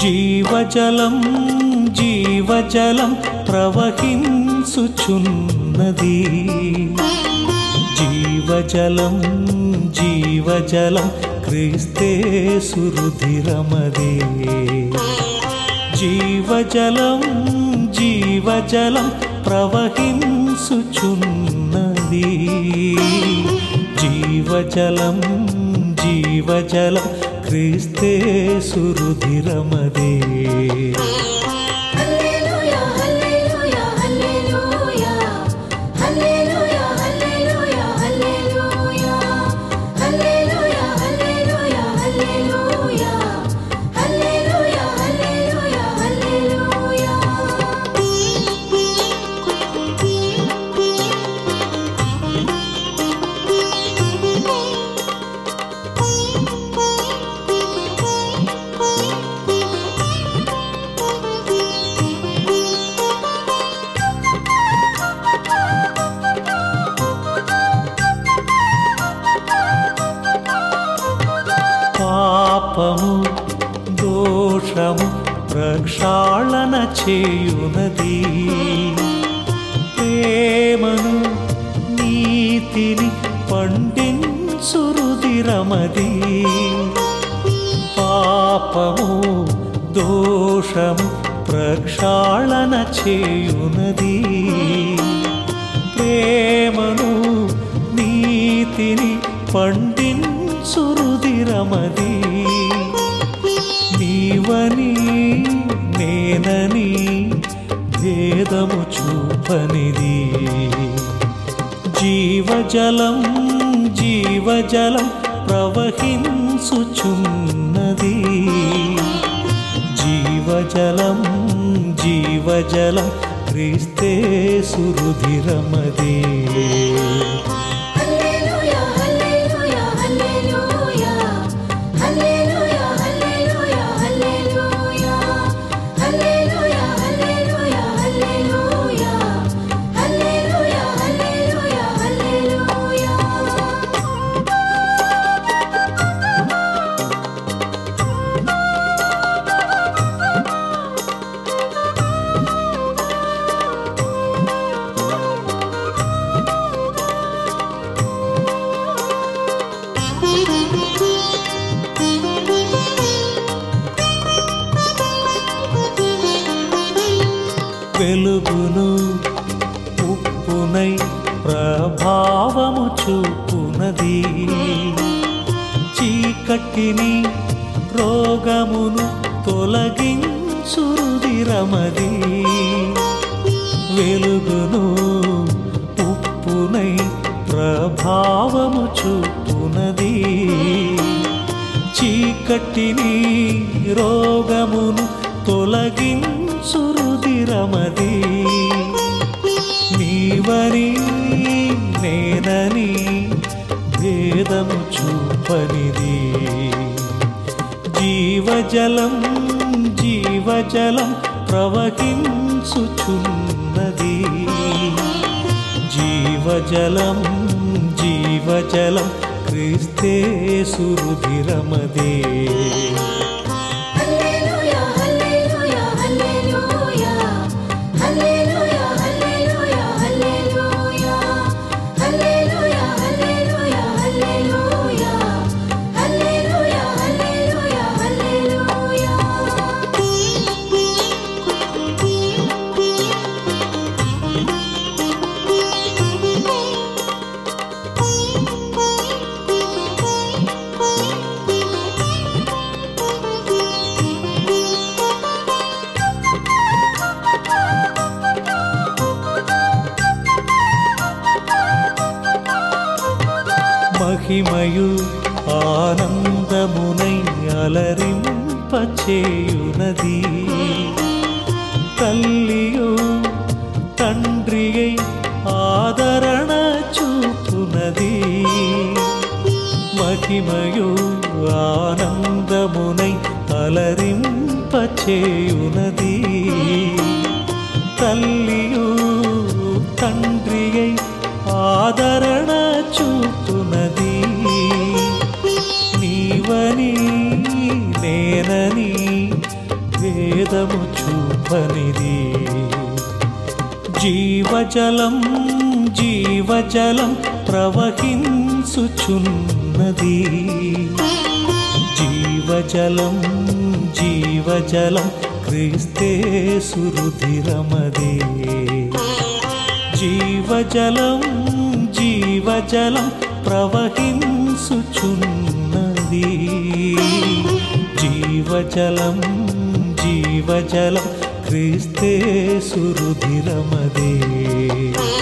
జీవజలం జీవజలం ప్రవహించుచున్నది జీవజలం జీవజలం క్రీస్తే సురుధిరమదే జీవజలం జీవజలం ప్రవహించుచున్నది జీవజలం జీవజలం క్రీస్తే సురుధిరమదే హల్లెలూయా హల్లెలూయా హల్లెలూయా హల్లెలూయా హల్లెలూయా హల్లెలూయా హల్లెలూయా హల్లెలూయా హల్లెలూయా హల్లెలూయా హల్లెలూయా హల్లెలూయా పాపము దోషము ప్రక్షాళన చేయునది ప్రేమను నీతిని పండించురుదిరమది పాపము దోషము ప్రక్షాళన చేయునది ప్రేమను నీతిని పండించురుదిరమది నీవని నేనని భేదము చూపనిది జీవజలం జీవజలం ప్రవహించుచున్నది జీవజలం జీవజలం క్రీస్తే సురుధిరమదే హల్లెలూయా హల్లెలూయా హల్లెలూయా హల్లెలూయా హల్లెలూయా హల్లెలూయా హల్లెలూయా హల్లెలూయా హల్లెలూయా హల్లెలూయా హల్లెలూయా హల్లెలూయా వెలుగును ఉప్పునై ప్రభావము చూపునది చీకటిని రోగమును తొలగించురుదిరమది వెలుగును ఉప్పునై ప్రభావము చూపునది చీకటిని రోగమును తొలగించురుదిరమది నీవని నేనని భేదము చూపనిది జీవజలం జీవజలం ప్రవహించుచున్నది జీవజలం జీవజలం క్రీస్తే సురుధిరమదే హల్లెలూయా హల్లెలూయా హల్లెలూయా హల్లెలూయా హల్లెలూయా హల్లెలూయా హల్లెలూయా హల్లెలూయా హల్లెలూయా హల్లెలూయా హల్లెలూయా హల్లెలూయా మహిమయు ఆనందమునై అలరింపచేయునది తల్లియు తండ్రియై ఆదరణ చూపునది మహిమయు ఆనందమునై అలరింపచేయునది తల్లియు తండ్రియై ఆదరణ చూపునది నీవని నేనని భేదము చూపనిది జీవజలం జీవజలం ప్రవహించుచున్నది జీవజలం జీవజలం క్రీస్తే సురుధిరమదే జీవజలం జీవజలం ప్రవహించుచున్నది జీవజలం జీవజలం క్రీస్తే సురుధిరమదే